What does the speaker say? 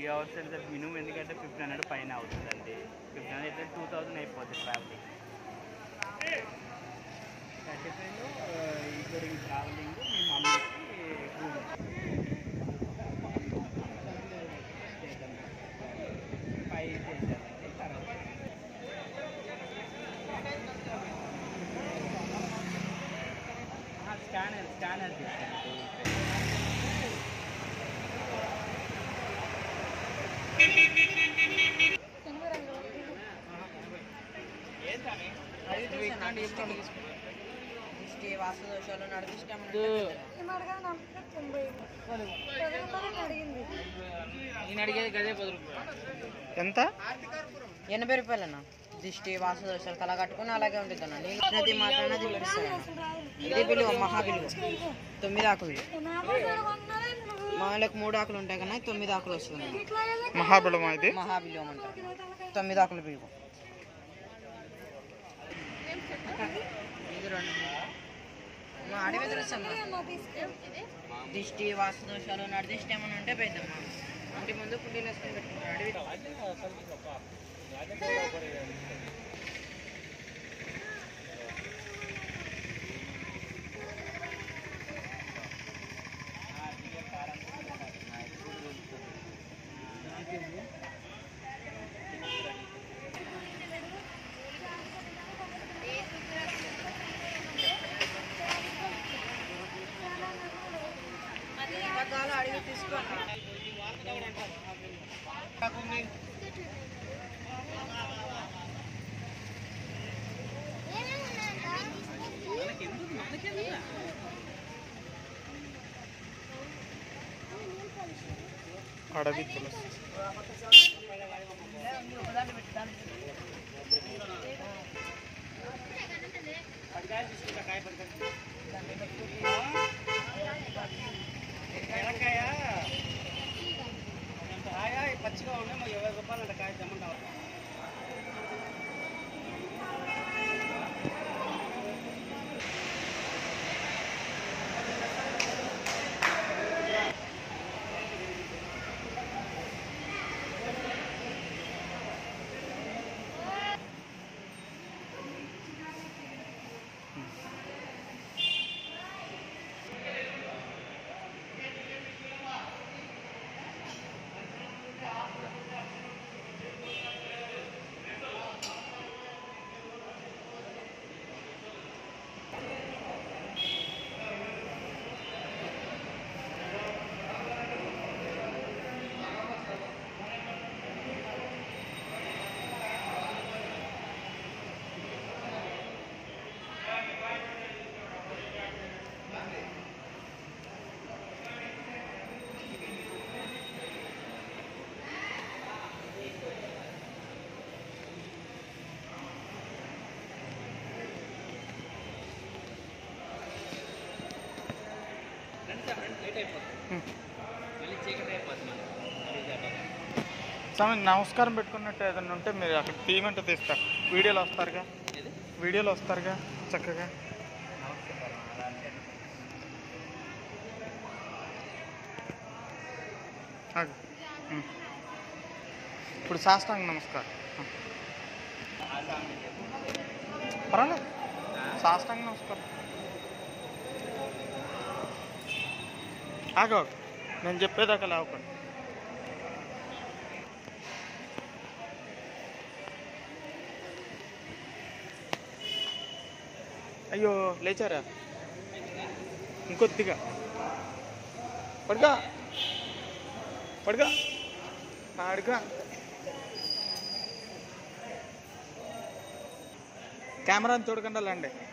Three hours వెళ్తే minimum ఎందుకంటే fifteen hundred పైన అవుతుందండి ఫిఫ్టీన్ హండ్రెడ్ అయితే టూ థౌజండ్ అయిపోతుంది ట్రావెలింగ్ థర్టీ ఫైవ్లో ఇంక్లూడింగ్ ట్రావెలింగ్ మీ మమ్మీకి రూమ్ ఫైవ్ చేశారండి తర్వాత స్కానర్ స్కానర్ తీసుకోండి దిష్టి వాస్తు దోషాలు నడిపిష్టం నేను అడిగేది గదే పది రూపాయలు ఎంత ఎనభై రూపాయలన్నా దిష్టి వాస్తు దోషాలు కల కట్టుకుని అలాగే ఉంటుంది అన్న నేను ఇచ్చినది మాత్రమే చూపిస్తాను ఇది బిల్లు మహాబిల్లు తొమ్మిది ఆకులు మా వాళ్ళకి మూడు ఆకులు ఉంటాయి కన్నా తొమ్మిది ఆకులు వస్తుంది మహాబలమా ఇది మహాబిల్లు అంటారు తొమ్మిది ఆకులు బిల్లు ఇది రెండు మా అడవి తెలుసమ్మా దిష్టి వాస్తు దోషాలు నడిదిష్టి ఏమైనా ఉంటే పెద్దమ్మా ఇంటి ముందు పుల్లీలు వేసుకొని పెట్టుకుంటారు అడవి రకాల అడిగి తీసుకోండి అడవి తులసి ఎలకాయ కాయ పచ్చిగా ఉన్నాయి మాకు ఇరవై రూపాయలు అంట కాయ తెమ్మంటావా లేట్ అయిపోతుంది మళ్ళీ చీకటి అయిపోతుంది స్వామి నమస్కారం పెట్టుకున్నట్టు ఏదైనా ఉంటే మీరు అక్కడ తీయమంటే తీస్తారు వీడియోలో వస్తారుగా ఏది వీడియోలో వస్తారుగా చక్కగా ఆగు. ఉమ్. ఇప్పుడు సాష్టాంగ నమస్కారం ఉమ్. పర్వాలేదు సాష్టాంగ నమస్కారం ఆగు ఆగు. నేను చెప్పేదాకా లేవకండి అయ్యో లేచారా ఇంకొద్దిగా పడుగా పడుగా అడుగా కెమెరాని చూడకుండా లేండి